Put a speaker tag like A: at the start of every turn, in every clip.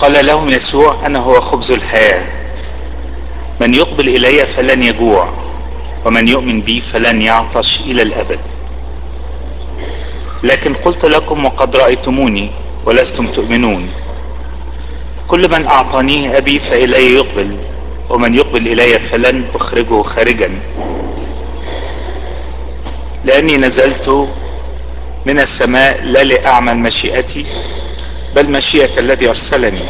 A: قال لهم يسوع انا هو خبز الحياه من يقبل الي فلن يجوع ومن يؤمن بي فلن يعطش الى الابد لكن قلت لكم وقد رايتموني ولستم تؤمنون كل من اعطانيه ابي فالي يقبل ومن يقبل الي فلن اخرجه خارجا لاني نزلت من السماء لا لاعمل مشيئتي بل مشيئه الذي ارسلني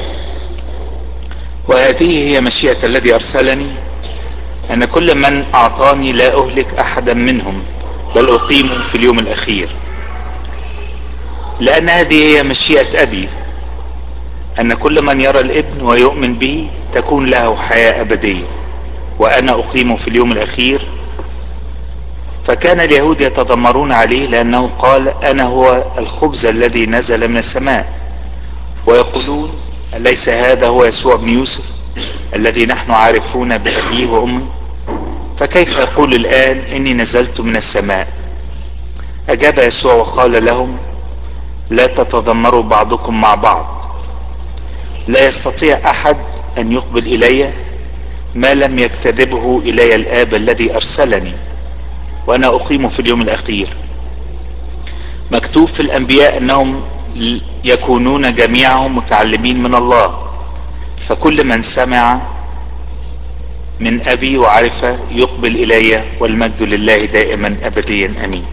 A: وهذه هي مشيئه الذي ارسلني ان كل من اعطاني لا اهلك احدا منهم بل اقيمهم في اليوم الاخير لان هذه هي مشيئه ابي ان كل من يرى الابن ويؤمن به تكون له حياه ابديه وانا اقيمه في اليوم الاخير فكان اليهود يتذمرون عليه لانه قال انا هو الخبز الذي نزل من السماء ويقولون اليس هذا هو يسوع بن يوسف الذي نحن عارفون بابيه وامه فكيف يقول الان اني نزلت من السماء اجاب يسوع وقال لهم لا تتذمروا بعضكم مع بعض لا يستطيع احد ان يقبل الي ما لم يكتذبه الي الاب الذي ارسلني وانا اقيم في اليوم الاخير مكتوب في الانبياء انهم يكونون جميعهم متعلمين من الله فكل من سمع من ابي وعرف يقبل الي والمجد لله دائما ابديا امين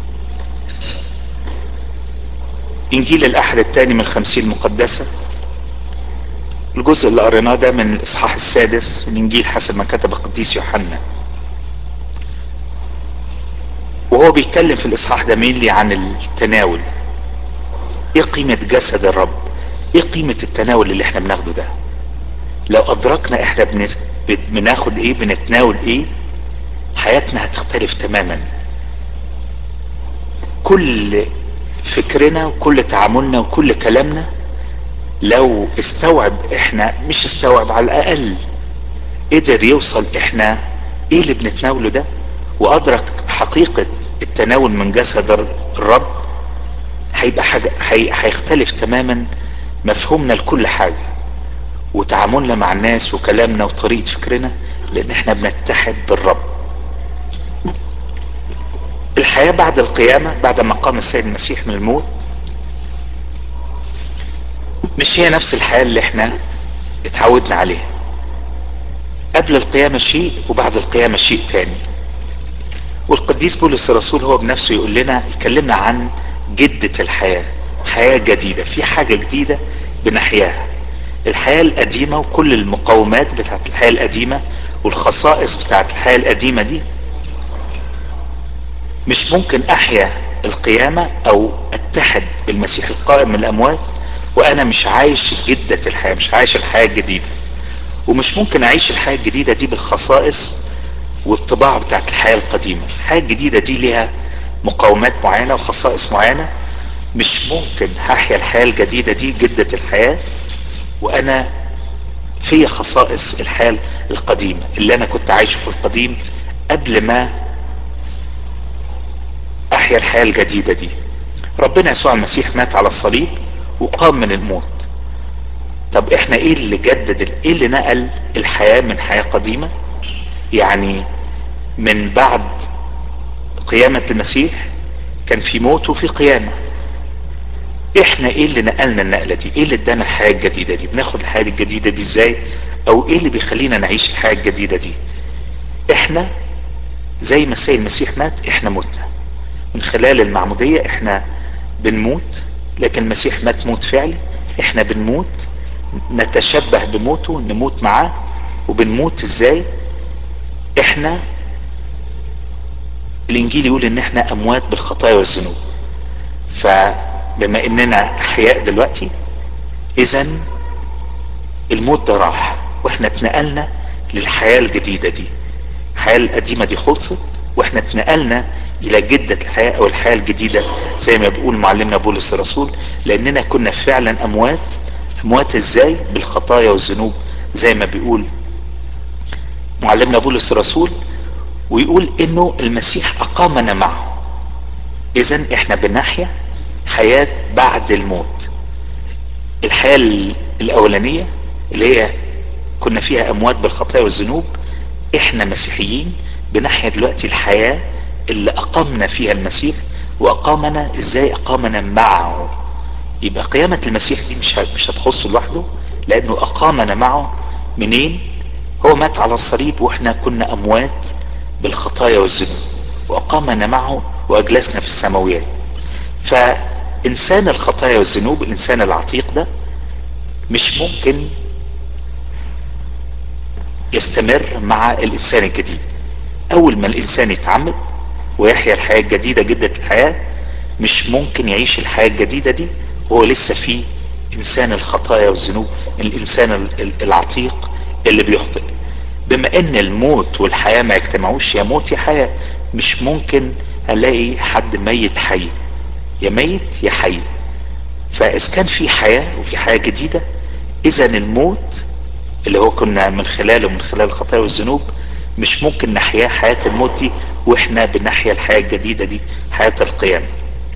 A: انجيل الاحد الثاني من الخمسين المقدسه الجزء اللي قريناه ده من الاصحاح السادس من انجيل حسب ما كتب القديس يوحنا وهو بيتكلم في الاصحاح ده مينلي عن التناول ايه قيمة جسد الرب ايه قيمة التناول اللي احنا بناخده ده لو ادركنا احنا بنس... بناخد ايه بنتناول ايه حياتنا هتختلف تماما كل فكرنا وكل تعاملنا وكل كلامنا لو استوعب احنا مش استوعب على الاقل قدر يوصل احنا ايه اللي بنتناوله ده وادرك حقيقة التناول من جسد الرب هيبقى حاجة هي... هيختلف تماما مفهومنا لكل حاجة وتعاملنا مع الناس وكلامنا وطريقة فكرنا لان احنا بنتحد بالرب الحياة بعد القيامة بعد ما قام السيد المسيح من الموت مش هي نفس الحياة اللي احنا اتعودنا عليها قبل القيامة شيء وبعد القيامة شيء تاني والقديس بولس الرسول هو بنفسه يقول لنا يكلمنا عن جدة الحياة حياة جديدة في حاجة جديدة بنحياها الحياة القديمة وكل المقومات بتاعت الحياة القديمة والخصائص بتاعت الحياة القديمة دي مش ممكن احيا القيامة او اتحد بالمسيح القائم من الاموات وانا مش عايش جدة الحياة مش عايش الحياة الجديدة ومش ممكن اعيش الحياة الجديدة دي بالخصائص والطباع بتاعت الحياة القديمة الحياة الجديدة دي ليها مقاومات معينة وخصائص معينة مش ممكن هحيا الحياة الجديدة دي جدة الحياة وانا في خصائص الحياة القديمة اللي انا كنت عايشه في القديم قبل ما احيا الحياة الجديدة دي ربنا يسوع المسيح مات على الصليب وقام من الموت طب احنا ايه اللي جدد ايه اللي نقل الحياة من حياة قديمة يعني من بعد قيامة المسيح كان في موت وفي قيامة احنا ايه اللي نقلنا النقلة دي ايه اللي ادانا الحياة الجديدة دي بناخد الحياة الجديدة دي ازاي او ايه اللي بيخلينا نعيش الحياة الجديدة دي احنا زي ما السيد المسيح مات احنا متنا من خلال المعمودية احنا بنموت لكن المسيح مات موت فعلي احنا بنموت نتشبه بموته نموت معاه وبنموت ازاي احنا الانجيل يقول ان احنا اموات بالخطايا والذنوب فبما اننا احياء دلوقتي اذا الموت ده راح واحنا اتنقلنا للحياة الجديدة دي الحياة القديمة دي خلصت واحنا اتنقلنا الى جدة الحياة او الحياة الجديدة زي ما بيقول معلمنا بولس الرسول لاننا كنا فعلا اموات اموات ازاي بالخطايا والذنوب زي ما بيقول معلمنا بولس الرسول ويقول انه المسيح اقامنا معه اذا احنا بنحيا حياة بعد الموت الحياة الاولانية اللي هي كنا فيها اموات بالخطايا والذنوب احنا مسيحيين بنحيا دلوقتي الحياة اللي اقامنا فيها المسيح واقامنا ازاي اقامنا معه يبقى قيامة المسيح دي مش مش هتخصه لوحده لانه اقامنا معه منين هو مات على الصليب واحنا كنا اموات بالخطايا والذنوب واقامنا معه واجلسنا في السماويات فانسان الخطايا والذنوب الانسان العتيق ده مش ممكن يستمر مع الانسان الجديد اول ما الانسان يتعمد ويحيا الحياة الجديدة جدة الحياة مش ممكن يعيش الحياة الجديدة دي وهو لسه فيه انسان الخطايا والذنوب الانسان العتيق اللي بيخطئ بما ان الموت والحياة ما يجتمعوش يا موت يا حياة مش ممكن الاقي حد ميت حي يا ميت يا حي فاذا كان في حياة وفي حياة جديدة اذا الموت اللي هو كنا من خلاله من خلال الخطايا والذنوب مش ممكن نحيا حياة الموت دي واحنا بنحيا الحياة الجديدة دي حياة القيامة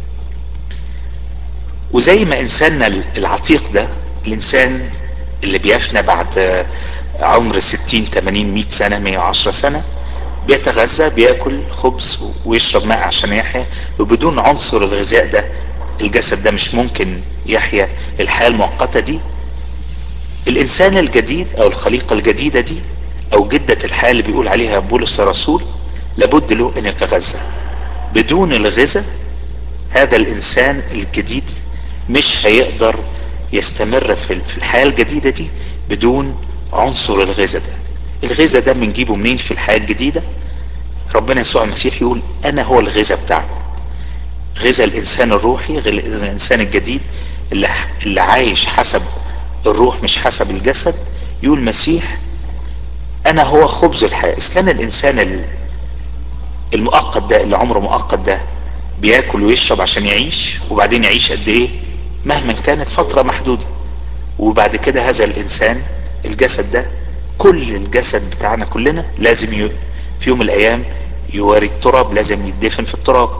A: وزي ما انساننا العتيق ده الانسان اللي بيفنى بعد عمر 60 80 100 سنة 110 سنة بيتغذى بياكل خبز ويشرب ماء عشان يحيا وبدون عنصر الغذاء ده الجسد ده مش ممكن يحيا الحياة المؤقتة دي الانسان الجديد او الخليقة الجديدة دي او جدة الحياة اللي بيقول عليها بولس الرسول لابد له ان يتغذى بدون الغذاء هذا الانسان الجديد مش هيقدر يستمر في الحياة الجديدة دي بدون عنصر الغذاء ده الغذاء ده بنجيبه منين في الحياة الجديدة ربنا يسوع المسيح يقول انا هو الغذاء بتاعه غذاء الانسان الروحي غذاء الانسان الجديد اللي, اللي عايش حسب الروح مش حسب الجسد يقول المسيح انا هو خبز الحياة اذا كان الانسان المؤقت ده اللي عمره مؤقت ده بياكل ويشرب عشان يعيش وبعدين يعيش قد ايه مهما كانت فترة محدودة وبعد كده هذا الانسان الجسد ده كل الجسد بتاعنا كلنا لازم ي... في يوم من الايام يواري التراب لازم يدفن في التراب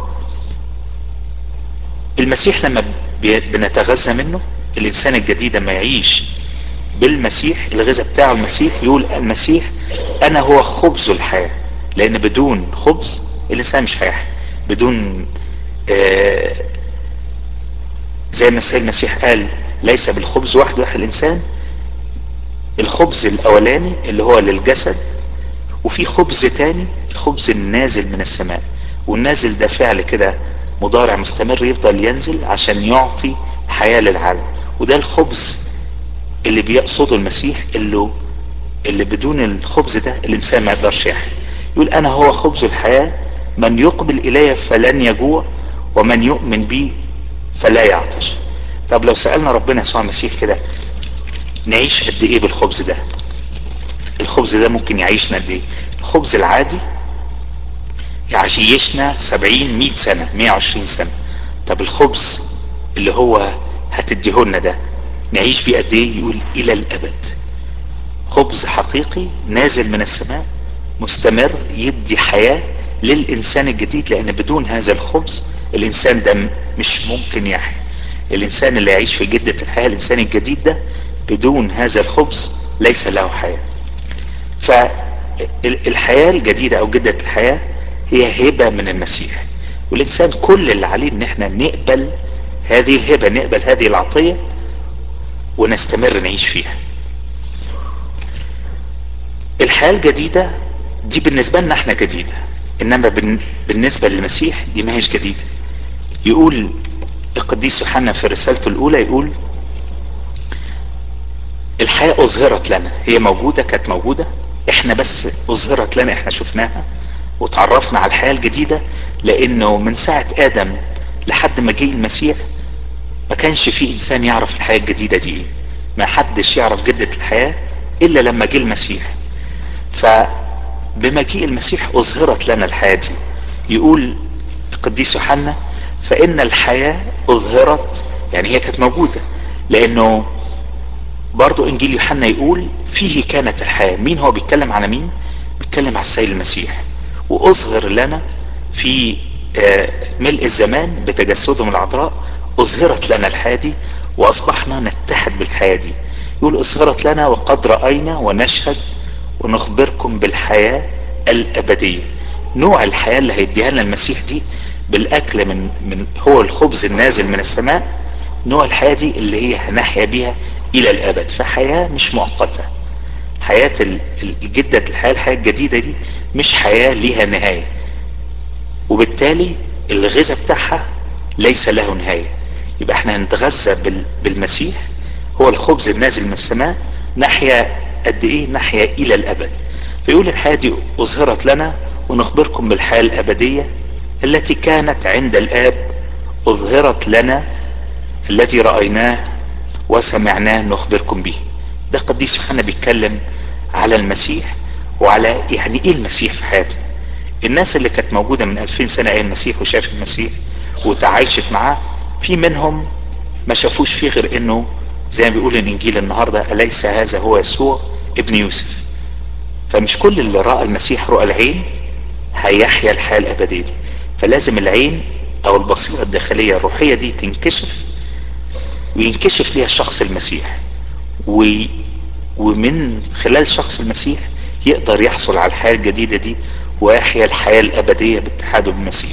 A: المسيح لما بي... بنتغذى منه الانسان الجديد لما يعيش بالمسيح الغذاء بتاعه المسيح يقول المسيح انا هو خبز الحياة لان بدون خبز الانسان مش هيحيا بدون آه زي ما السيد المسيح قال ليس بالخبز وحده يحيا الانسان الخبز الاولاني اللي هو للجسد وفي خبز تاني الخبز النازل من السماء والنازل ده فعل كده مضارع مستمر يفضل ينزل عشان يعطي حياة للعالم وده الخبز اللي بيقصده المسيح اللي اللي بدون الخبز ده الانسان ما يقدرش يحيا يقول انا هو خبز الحياة من يقبل الي فلن يجوع ومن يؤمن بي فلا يعطش طب لو سألنا ربنا يسوع المسيح كده نعيش قد ايه بالخبز ده الخبز ده ممكن يعيشنا قد ايه الخبز العادي يعيشنا سبعين مئة سنة مئة وعشرين سنة طب الخبز اللي هو هتديهولنا ده نعيش فيه قد ايه يقول الى الابد خبز حقيقي نازل من السماء مستمر يدي حياة للانسان الجديد لان بدون هذا الخبز الانسان ده مش ممكن يحيا الانسان اللي يعيش في جدة الحياة الانسان الجديد ده بدون هذا الخبز ليس له حياة فالحياة الجديدة او جدة الحياة هي هبة من المسيح والانسان كل اللي عليه ان احنا نقبل هذه الهبة نقبل هذه العطية ونستمر نعيش فيها الحياة الجديدة دي بالنسبة لنا احنا جديدة انما بالنسبة للمسيح دي ما هيش جديدة يقول القديس يوحنا في رسالته الاولى يقول الحياة اظهرت لنا هي موجودة كانت موجودة احنا بس اظهرت لنا احنا شفناها وتعرفنا على الحياة الجديدة لانه من ساعة ادم لحد ما جه المسيح ما كانش في انسان يعرف الحياة الجديدة دي ايه ما حدش يعرف جدة الحياة الا لما جه المسيح فبمجيء المسيح اظهرت لنا الحياة دي يقول القديس يوحنا فان الحياة اظهرت يعني هي كانت موجودة لانه برضو انجيل يوحنا يقول فيه كانت الحياة مين هو بيتكلم على مين بيتكلم على السيد المسيح واظهر لنا في ملء الزمان بتجسده من العذراء اظهرت لنا الحياة دي واصبحنا نتحد بالحياة دي يقول اصغرت لنا وقد رأينا ونشهد ونخبركم بالحياة الأبدية نوع الحياة اللي هيديها لنا المسيح دي بالأكل من, من هو الخبز النازل من السماء نوع الحياة دي اللي هي هنحيا بيها إلى الأبد فحياة مش مؤقتة حياة الجدة الحياة الحياة الجديدة دي مش حياة ليها نهاية وبالتالي الغذاء بتاعها ليس له نهاية يبقى احنا هنتغذى بالمسيح هو الخبز النازل من السماء نحيا قد ايه نحيا الى الابد فيقول الحياة دي اظهرت لنا ونخبركم بالحياة الابدية التي كانت عند الاب اظهرت لنا الذي رأيناه وسمعناه نخبركم به ده قديس يوحنا بيتكلم على المسيح وعلى يعني ايه المسيح في حياته الناس اللي كانت موجودة من 2000 سنة ايام المسيح وشاف المسيح وتعايشت معاه في منهم ما شافوش فيه غير انه زي ما بيقول الانجيل النهاردة اليس هذا هو يسوع ابن يوسف فمش كل اللي رأى المسيح رؤى العين هيحيا الحياة الابدية دي فلازم العين او البصيرة الداخلية الروحية دي تنكشف وينكشف ليها شخص المسيح و... ومن خلال شخص المسيح يقدر يحصل على الحياة الجديدة دي ويحيا الحياة الأبدية باتحاده بالمسيح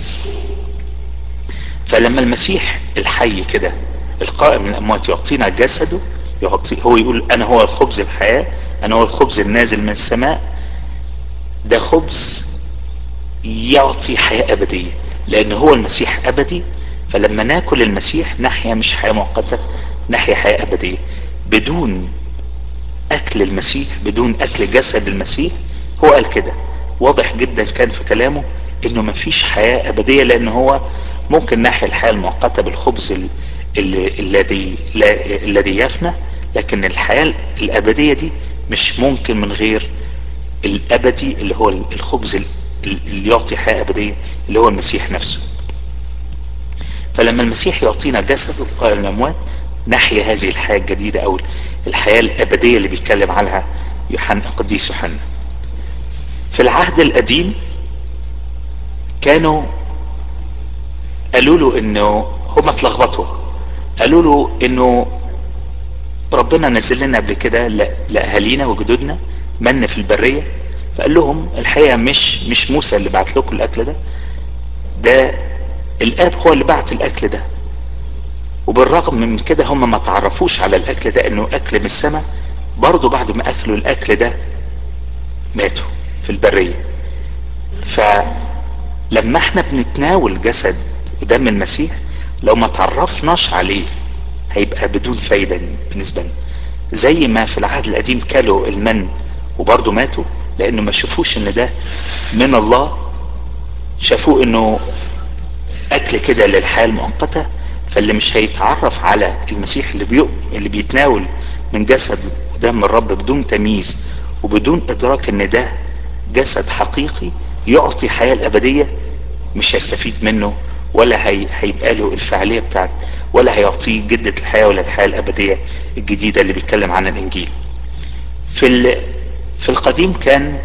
A: فلما المسيح الحي كده القائم من الأموات يعطينا جسده يعطي هو يقول أنا هو الخبز الحياة أنا هو الخبز النازل من السماء ده خبز يعطي حياة أبدية لأن هو المسيح أبدي فلما ناكل المسيح نحيا مش حياة مؤقتة نحيا حياة أبدية بدون أكل المسيح بدون أكل جسد المسيح هو قال كده واضح جدا كان في كلامه انه مفيش حياة ابدية لان هو ممكن نحيا الحياة المؤقتة بالخبز الذي الذي يفنى لكن الحياة الابدية دي مش ممكن من غير الابدي اللي هو الخبز اللي يعطي حياة ابدية اللي هو المسيح نفسه فلما المسيح يعطينا جسد القائم الاموات نحيا هذه الحياة الجديدة او الحياة الابدية اللي بيتكلم عنها يوحنا القديس يوحنا في العهد القديم كانوا قالوا له انه هم اتلخبطوا قالوا له انه ربنا نزل لنا قبل كده لاهالينا وجدودنا من في البريه فقال لهم الحقيقه مش مش موسى اللي بعت لكم الاكل ده ده الاب هو اللي بعت الاكل ده وبالرغم من كده هم ما تعرفوش على الاكل ده انه اكل من السماء برضه بعد ما اكلوا الاكل ده ماتوا في البرية فلما احنا بنتناول جسد ودم المسيح لو ما تعرفناش عليه هيبقى بدون فايدة بالنسبة لنا زي ما في العهد القديم كلوا المن وبرضه ماتوا لانه ما شافوش ان ده من الله شافوه انه اكل كده للحياة المؤقتة فاللي مش هيتعرف على المسيح اللي بيؤ اللي بيتناول من جسد ودم الرب بدون تمييز وبدون ادراك ان ده جسد حقيقي يعطي حياة الابدية مش هيستفيد منه ولا هي... هيبقى له الفعالية بتاعت ولا هيعطيه جدة الحياة ولا الحياة الابدية الجديدة اللي بيتكلم عنها الانجيل في ال... في القديم كان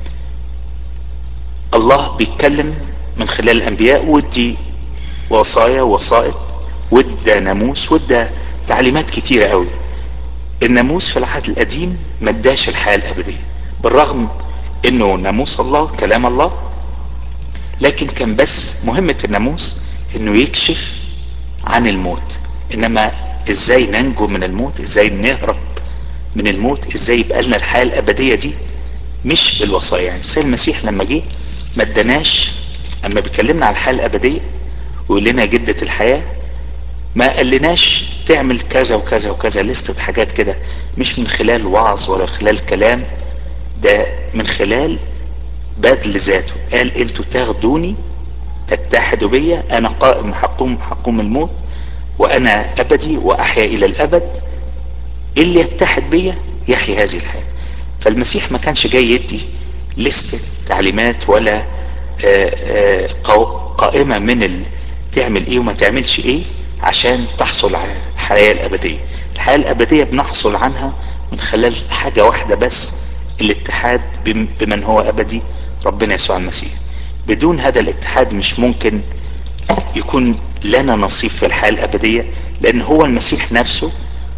A: الله بيتكلم من خلال الانبياء ودي وصايا وسائط وادى ناموس وادى تعليمات كتيرة قوي الناموس في العهد القديم ما اداش الحياة الابدية بالرغم انه ناموس الله كلام الله لكن كان بس مهمة الناموس انه يكشف عن الموت انما ازاي ننجو من الموت ازاي نهرب من الموت ازاي يبقى لنا الحياة الابدية دي مش بالوصايا يعني السيد المسيح لما جه ما اداناش اما بيكلمنا عن الحياة الابدية ويقول لنا جدة الحياة ما قالناش تعمل كذا وكذا وكذا لستة حاجات كده مش من خلال وعظ ولا خلال كلام ده من خلال بذل ذاته قال انتوا تاخدوني تتحدوا بيا انا قائم حقوم حقوم الموت وانا ابدي واحيا الى الابد اللي يتحد بيا يحيا هذه الحياة فالمسيح ما كانش جاي يدي لستة تعليمات ولا آآ آآ قائمة من ال... تعمل ايه وما تعملش ايه عشان تحصل على الحياة الابدية الحياة الابدية بنحصل عنها من خلال حاجة واحدة بس الاتحاد بمن هو ابدي ربنا يسوع المسيح بدون هذا الاتحاد مش ممكن يكون لنا نصيب في الحياة الابدية لان هو المسيح نفسه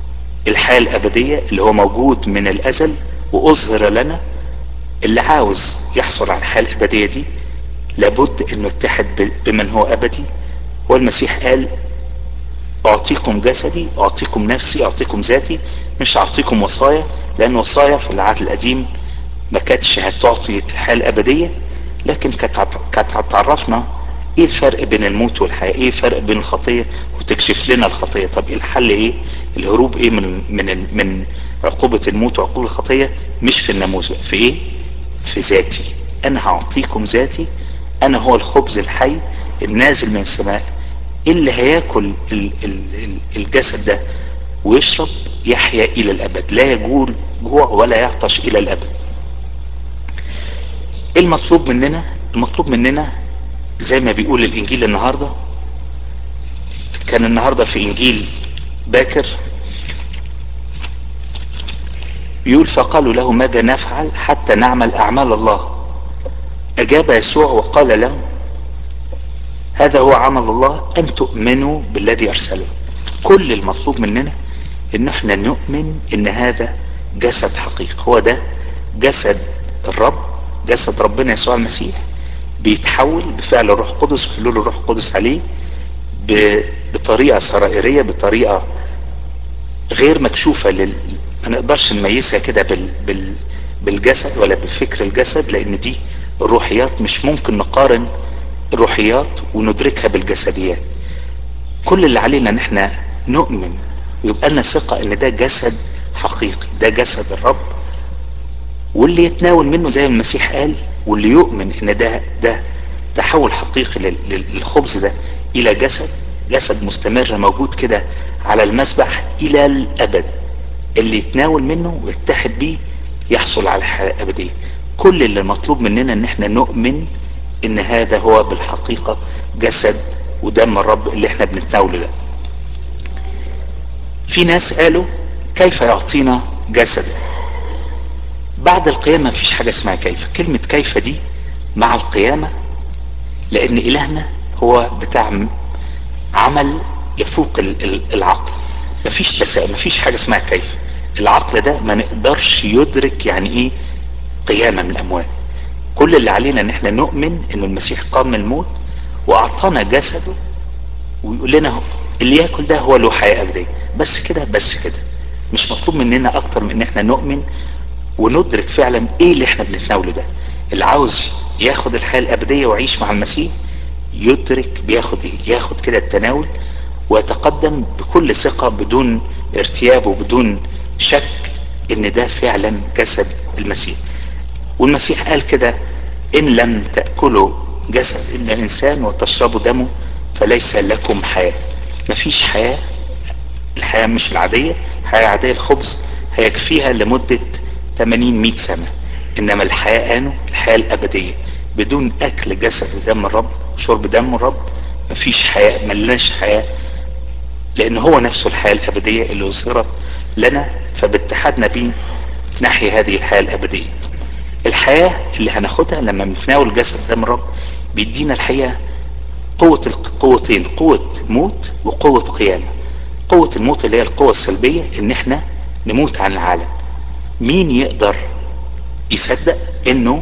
A: الحياة الابدية اللي هو موجود من الازل واظهر لنا اللي عاوز يحصل على الحياة الابدية دي لابد انه يتحد بمن هو ابدي والمسيح قال اعطيكم جسدي اعطيكم نفسي اعطيكم ذاتي مش اعطيكم وصايا لان وصايا في العهد القديم ما كانتش هتعطي الحياة الابدية لكن كانت كانت هتعرفنا ايه الفرق بين الموت والحياة ايه الفرق بين الخطية وتكشف لنا الخطية طب الحل ايه الهروب ايه من من من عقوبة الموت وعقوبة الخطية مش في الناموس بقى في ايه في ذاتي انا هعطيكم ذاتي انا هو الخبز الحي النازل من السماء اللي هياكل الجسد ده ويشرب يحيا الى الابد لا يجول جوع ولا يعطش الى الابد المطلوب مننا المطلوب مننا زي ما بيقول الانجيل النهارده كان النهارده في انجيل باكر يقول فقالوا له ماذا نفعل حتى نعمل اعمال الله اجاب يسوع وقال لهم هذا هو عمل الله ان تؤمنوا بالذي ارسله كل المطلوب مننا ان احنا نؤمن ان هذا جسد حقيقي هو ده جسد الرب جسد ربنا يسوع المسيح بيتحول بفعل الروح القدس وحلول الروح القدس عليه بطريقه سرائريه بطريقه غير مكشوفه لل... ما نقدرش نميزها كده بال... بال... بالجسد ولا بفكر الجسد لان دي الروحيات مش ممكن نقارن الروحيات وندركها بالجسديات كل اللي علينا ان احنا نؤمن ويبقى لنا ثقه ان ده جسد حقيقي ده جسد الرب واللي يتناول منه زي ما المسيح قال واللي يؤمن ان ده ده تحول حقيقي للخبز ده الى جسد جسد مستمر موجود كده على المسبح الى الابد اللي يتناول منه ويتحد بيه يحصل على الحياه الابديه كل اللي مطلوب مننا ان احنا نؤمن ان هذا هو بالحقيقه جسد ودم الرب اللي احنا بنتناوله ده في ناس قالوا كيف يعطينا جسده بعد القيامة مفيش حاجة اسمها كيف كلمة كيف دي مع القيامة لأن إلهنا هو بتاع عمل يفوق العقل مفيش تساؤل مفيش حاجة اسمها كيف العقل ده ما نقدرش يدرك يعني ايه قيامة من الأموات كل اللي علينا ان احنا نؤمن ان المسيح قام من الموت واعطانا جسده ويقول لنا اللي ياكل ده هو له حياة أبدية بس كده بس كده مش مطلوب مننا اكتر من ان احنا نؤمن وندرك فعلا ايه اللي احنا بنتناوله ده اللي عاوز ياخد الحياة الابدية ويعيش مع المسيح يدرك بياخد ايه ياخد كده التناول ويتقدم بكل ثقة بدون ارتياب وبدون شك ان ده فعلا جسد المسيح والمسيح قال كده ان لم تأكلوا جسد ابن الانسان وتشربوا دمه فليس لكم حياة مفيش حياة الحياة مش العادية الحياة العادية الخبز هيكفيها لمدة 80 100 سنة انما الحياة انه الحياة الابدية بدون اكل جسد ودم الرب وشرب دم الرب مفيش حياة ملناش حياة لان هو نفسه الحياة الابدية اللي اظهرت لنا فباتحادنا بيه نحيا هذه الحياة الابدية الحياة اللي هناخدها لما بنتناول جسد دم الرب بيدينا الحقيقة قوة القوتين قوة موت وقوة قيامة قوة الموت اللي هي القوة السلبية ان احنا نموت عن العالم مين يقدر يصدق انه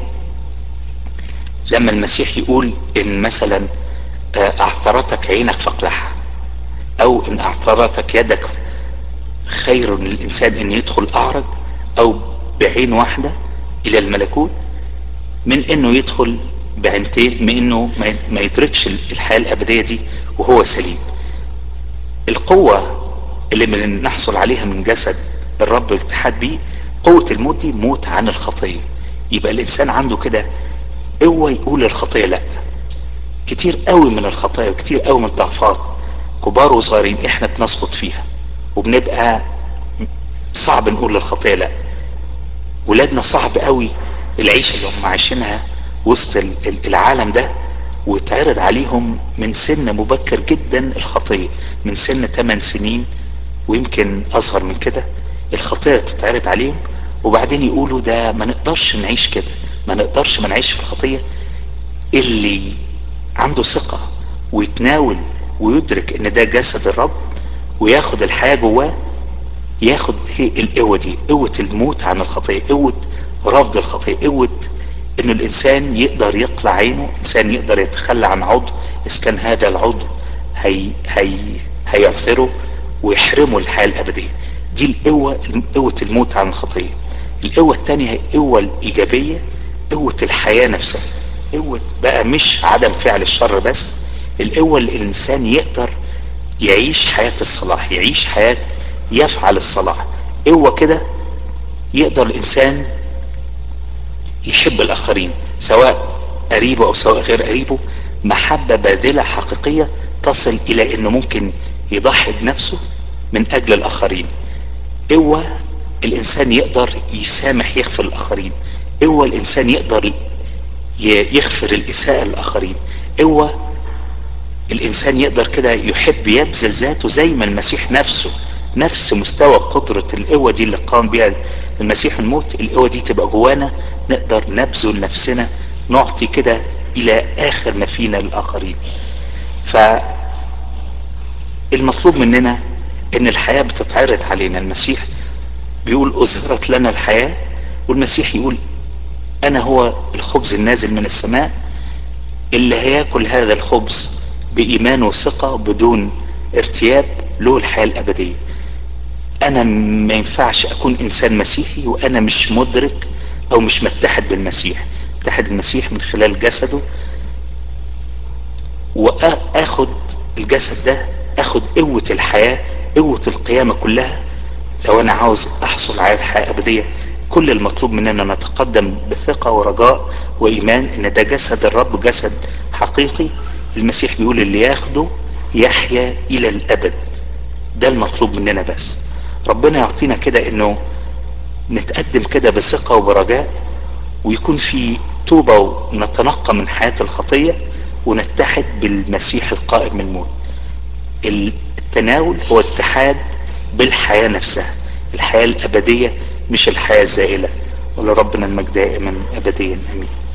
A: لما المسيح يقول ان مثلا اعثرتك عينك فاقلعها او ان اعثرتك يدك خير للانسان ان يدخل اعرج او بعين واحدة الى الملكوت من انه يدخل بعينتين من انه ما يدركش الحياة الابدية دي وهو سليم القوة اللي من نحصل عليها من جسد الرب الاتحاد بيه قوة الموت دي موت عن الخطية يبقى الانسان عنده كده اوعى يقول الخطية لا كتير قوي من الخطايا وكتير قوي من الضعفات كبار وصغيرين احنا بنسقط فيها وبنبقى صعب نقول للخطية لا ولادنا صعب قوي العيشة اللي هم عايشينها وسط العالم ده ويتعرض عليهم من سن مبكر جدا الخطية من سن 8 سنين ويمكن اصغر من كده الخطية تتعرض عليهم وبعدين يقولوا ده ما نقدرش نعيش كده ما نقدرش ما نعيش في الخطية اللي عنده ثقة ويتناول ويدرك ان ده جسد الرب وياخد الحياة جواه ياخد هي القوة دي قوة الموت عن الخطية قوة رفض الخطية قوة ان الانسان يقدر يقلع عينه انسان يقدر يتخلى عن عضو اذا كان هذا العضو هي هي هيعثره ويحرمه الحياة الابدية دي القوة قوة الموت عن الخطية القوة التانية هي القوة الايجابية قوة الحياة نفسها قوة بقى مش عدم فعل الشر بس القوة اللي الانسان يقدر يعيش حياة الصلاح يعيش حياة يفعل الصلاح قوة كده يقدر الانسان يحب الاخرين سواء قريبه او سواء غير قريبه محبة باذلة حقيقية تصل الى انه ممكن يضحي بنفسه من اجل الاخرين قوة الانسان يقدر يسامح يغفر الاخرين قوة الانسان يقدر يغفر الاساءة للاخرين قوة الانسان يقدر كده يحب يبذل ذاته زي ما المسيح نفسه نفس مستوى قدرة القوة دي اللي قام بها المسيح الموت القوة دي تبقى جوانا نقدر نبذل نفسنا نعطي كده الى اخر ما فينا للاخرين فالمطلوب مننا ان الحياة بتتعرض علينا المسيح بيقول اظهرت لنا الحياة والمسيح يقول انا هو الخبز النازل من السماء اللي هياكل هذا الخبز بايمان وثقة بدون ارتياب له الحياة الابدية انا ما ينفعش اكون انسان مسيحي وانا مش مدرك او مش متحد بالمسيح اتحد المسيح من خلال جسده واخد الجسد ده اخد قوة الحياة قوة القيامة كلها لو انا عاوز احصل على الحياة ابدية كل المطلوب مننا نتقدم بثقة ورجاء وايمان ان ده جسد الرب جسد حقيقي المسيح بيقول اللي ياخده يحيا الى الابد ده المطلوب مننا بس ربنا يعطينا كده انه نتقدم كده بثقة وبرجاء ويكون في توبة ونتنقى من حياة الخطية ونتحد بالمسيح القائم من الموت التناول هو اتحاد بالحياة نفسها الحياة الأبدية مش الحياة الزائلة ولربنا المجد دائما أبديا أمين